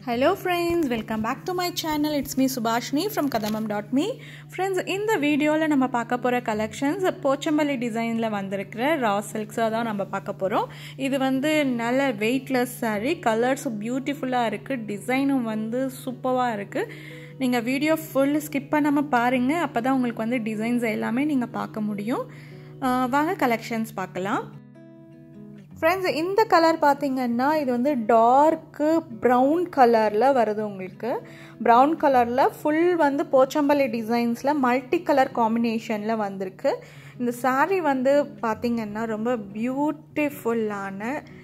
hello friends welcome back to my channel it's me Subhashini from Kathamam dot me friends இந்த வீடியோவில் நம்ம பார்க்க போகிற கலெக்ஷன்ஸ் போச்சம்பள்ளி டிசைனில் வந்திருக்கிற ரா சில்க்ஸாக தான் நம்ம பார்க்க போகிறோம் இது வந்து நல்ல வெயிட்லெஸ் saree கலர்ஸ் பியூட்டிஃபுல்லாக இருக்குது டிசைனும் வந்து சூப்பராக இருக்குது நீங்கள் வீடியோ ஃபுல் ஸ்கிப் பண்ணாமல் பாருங்கள் அப்போ தான் உங்களுக்கு வந்து டிசைன்ஸ் எல்லாமே நீங்கள் பார்க்க முடியும் ஆஹ் வாங்க கலெக்ஷன்ஸ் பார்க்கலாம் ஃப்ரெண்ட்ஸ் இந்த கலர் பார்த்தீங்கன்னா இது வந்து டார்க்கு ப்ரௌன் கலரில் வருது உங்களுக்கு ப்ரௌன் கலரில் ஃபுல் வந்து போச்சம்பள்ளி டிசைன்ஸில் மல்டி கலர் காம்பினேஷனில் வந்திருக்கு இந்த saree வந்து பார்த்திங்கன்னா ரொம்ப பியூட்டிஃபுல்லான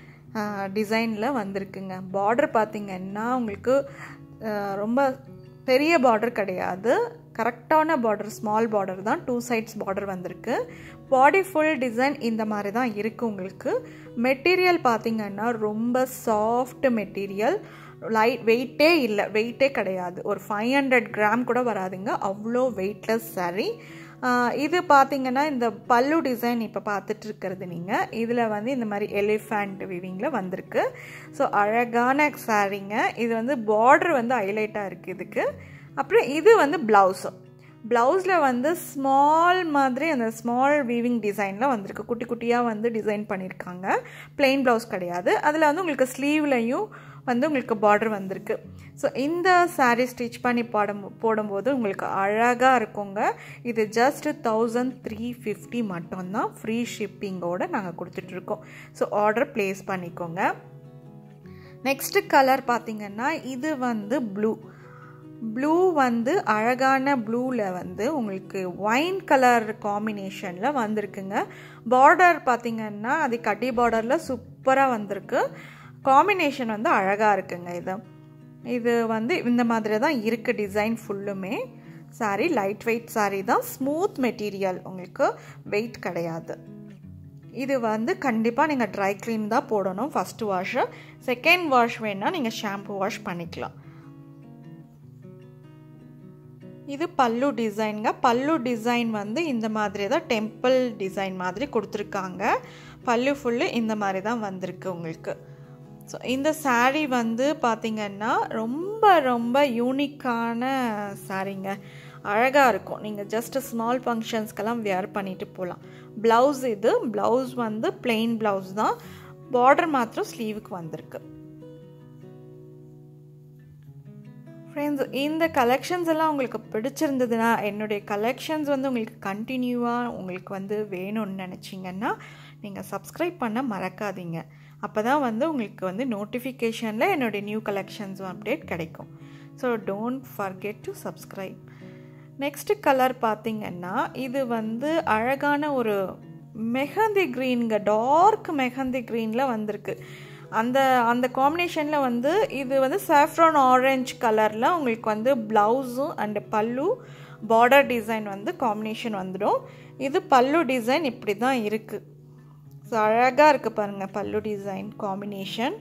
டிசைனில் வந்திருக்குங்க பார்டர் பார்த்திங்கன்னா உங்களுக்கு ஆஹ், ரொம்ப பெரிய பார்டர் கிடையாது கரெக்டான பார்டர் ஸ்மால் பார்டர் தான் டூ சைட்ஸ் பார்டர் வந்திருக்கு பாடி ஃபுல் டிசைன் இந்த மாதிரி தான் இருக்குது உங்களுக்கு மெட்டீரியல் பார்த்தீங்கன்னா ரொம்ப சாஃப்ட் மெட்டீரியல் லைட் வெயிட்டே இல்லை வெயிட்டே கிடையாது ஒரு ஃபைவ் ஹண்ட்ரட் கிராம் கூட வராதுங்க அவ்வளோ வெயிட்லெஸ் saree ஆஹ் இது பார்த்தீங்கன்னா இந்த பல்லு டிசைன் இப்போ பார்த்துட்டு இருக்கிறது நீங்கள் இதில் வந்து இந்த மாதிரி எலிஃபண்ட் விவிங்கில் வந்திருக்கு ஸோ அழகான சாரீங்க இது வந்து பார்டர் வந்து ஹைலைட்டாக இருக்குது இதுக்கு அப்புறம் இது வந்து ப்ளவுஸு ப்ளவுஸில் வந்து ஸ்மால் மாதிரி அந்த ஸ்மால் வீவிங் டிசைனில் வந்திருக்கு குட்டி குட்டியாக வந்து டிசைன் பண்ணியிருக்காங்க plain ப்ளவுஸ் கிடையாது அதில் வந்து உங்களுக்கு ஸ்லீவ்லையும் வந்து உங்களுக்கு பார்டர் வந்திருக்கு ஸோ இந்த saree ஸ்டிச் பண்ணி போடும் போடும்போது உங்களுக்கு அழகாக இருக்குங்க இது ஜஸ்ட் தௌசண்ட் த்ரீ ஃபிஃப்டி மட்டும்தான் ஃப்ரீ ஷிப்பிங்கோடு நாங்கள் கொடுத்துட்ருக்கோம் ஸோ ஆர்டர் ப்ளேஸ் பண்ணிக்கோங்க நெக்ஸ்ட்டு கலர் பார்த்தீங்கன்னா இது வந்து ப்ளூ ப்ளூ வந்து அழகான ப்ளூவில் வந்து உங்களுக்கு ஒயின் கலர் காம்பினேஷனில் வந்திருக்குங்க பார்டர் பார்த்தீங்கன்னா அது கட்டி பார்டரில் சூப்பராக வந்திருக்கு காம்பினேஷன் வந்து அழகாக இருக்குங்க இது இது வந்து இந்த மாதிரி தான் இருக்குது டிசைன் ஃபுல்லுமே சாரி லைட் வெயிட் சாரி தான் ஸ்மூத் மெட்டீரியல் உங்களுக்கு வெயிட் கிடையாது இது வந்து கண்டிப்பாக நீங்கள் ட்ரை க்ளீன் தான் போடணும் ஃபஸ்ட்டு வாஷு செகண்ட் வாஷ் வேணால் நீங்கள் ஷாம்பு வாஷ் பண்ணிக்கலாம் இது பல்லு டிசைனுங்க பல்லு டிசைன் வந்து இந்த மாதிரி தான் டெம்பிள் டிசைன் மாதிரி கொடுத்துருக்காங்க பல்லு ஃபுல்லு இந்த மாதிரி தான் வந்திருக்கு உங்களுக்கு ஸோ இந்த saree வந்து பார்த்திங்கன்னா ரொம்ப ரொம்ப யூனிக்கான சாரீங்க அழகாக இருக்கும் நீங்கள் ஜஸ்ட் ஸ்மால் ஃபங்க்ஷன்ஸ்க்கெல்லாம் வேர் பண்ணிட்டு போகலாம் ப்ளவுஸ் இது ப்ளவுஸ் வந்து plain ப்ளவுஸ் தான் பார்டர் மாத்திரம் ஸ்லீவுக்கு வந்திருக்கு ஃப்ரெண்ட்ஸ் இந்த கலெக்ஷன்ஸ் எல்லாம் உங்களுக்கு பிடிச்சிருந்ததுன்னா என்னுடைய கலெக்ஷன்ஸ் வந்து உங்களுக்கு கண்டினியூவாக உங்களுக்கு வந்து வேணும்னு நினச்சிங்கன்னா நீங்கள் சப்ஸ்கிரைப் பண்ண மறக்காதீங்க அப்போ தான் வந்து உங்களுக்கு வந்து நோட்டிஃபிகேஷனில் என்னுடைய நியூ கலெக்ஷன்ஸ் அப்டேட் கிடைக்கும் so don't forget to subscribe next colour பார்த்தீங்கன்னா இது வந்து அழகான ஒரு மெஹந்தி க்ரீனுங்க டார்க் மெஹந்தி க்ரீனில் வந்திருக்கு அந்த அந்த காம்பினேஷனில் வந்து இது வந்து சாஃப்ரான் ஆரஞ்சு கலரில் உங்களுக்கு வந்து ப்ளவுஸும் அண்டு பல்லு பார்டர் டிசைன் வந்து காம்பினேஷன் வந்துடும் இது பல்லு டிசைன் இப்படி தான் இருக்குது ஸோ அழகாக இருக்குது பாருங்கள் பல்லு டிசைன் காம்பினேஷன்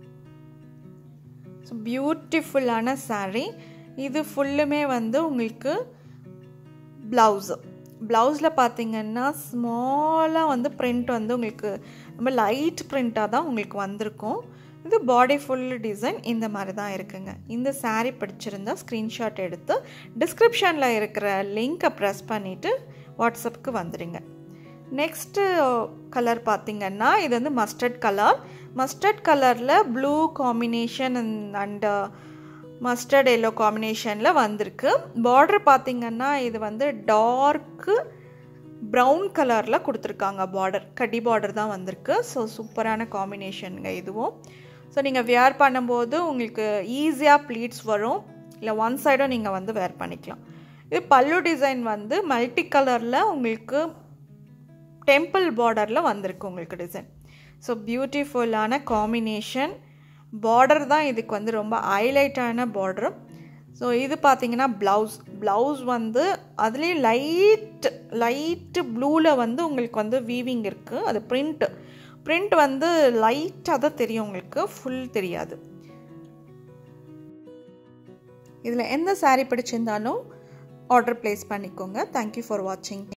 ஸோ பியூட்டிஃபுல்லான saree இது ஃபுல்லுமே வந்து உங்களுக்கு ப்ளவுஸு ப்ளவுஸில் பார்த்தீங்கன்னா ஸ்மாலாக வந்து print வந்து உங்களுக்கு ரொம்ப லைட் பிரிண்ட்டாக தான் உங்களுக்கு வந்திருக்கும் இது பாடி ஃபுல் டிசைன் இந்த மாதிரி தான் இருக்குங்க இந்த saree பிடிச்சிருந்தா ஸ்க்ரீன்ஷாட் எடுத்து டிஸ்கிரிப்ஷனில் இருக்கிற லிங்க்கை ப்ரெஸ் பண்ணிவிட்டு வாட்ஸ்அப்புக்கு வந்துடுங்க நெக்ஸ்ட்டு கலர் பார்த்தீங்கன்னா இது வந்து மஸ்டர்ட் கலர் மஸ்டர்ட் கலரில் blue combination and mustard yellow காம்பினேஷனில் வந்திருக்கு பார்டர் பார்த்தீங்கன்னா இது வந்து டார்க்கு ப்ரௌன் கலரில் கொடுத்துருக்காங்க பார்டர் கடி பார்டர் தான் வந்திருக்கு ஸோ சூப்பரான காம்பினேஷனுங்க இதுவும் ஸோ நீங்கள் வேர் பண்ணும்போது உங்களுக்கு ஈஸியாக ப்ளீட்ஸ் வரும் இல்லை ஒன் சைடும் நீங்கள் வந்து வேர் பண்ணிக்கலாம் இது பல்லு டிசைன் வந்து மல்டி கலரில் உங்களுக்கு டெம்பிள் பார்டரில் வந்திருக்கு உங்களுக்கு டிசைன் ஸோ பியூட்டிஃபுல்லான காம்பினேஷன் பார்டர் தான் இதுக்கு வந்து ரொம்ப ஹைலைட்டான பார்டர் ஸோ இது பார்த்தீங்கன்னா ப்ளவுஸ் ப்ளவுஸ் வந்து அதுலேயும் லைட் லைட்டு ப்ளூவில் வந்து உங்களுக்கு வந்து வீவிங் இருக்குது அது பிரிண்ட்டு பிரிண்ட் வந்து லைட்டாக தான் தெரியும் உங்களுக்கு ஃபுல் தெரியாது இதில் எந்த saree பிடிச்சிருந்தாலும் ஆர்டர் ப்ளேஸ் பண்ணிக்கோங்க தேங்க்யூ ஃபார் வாட்சிங்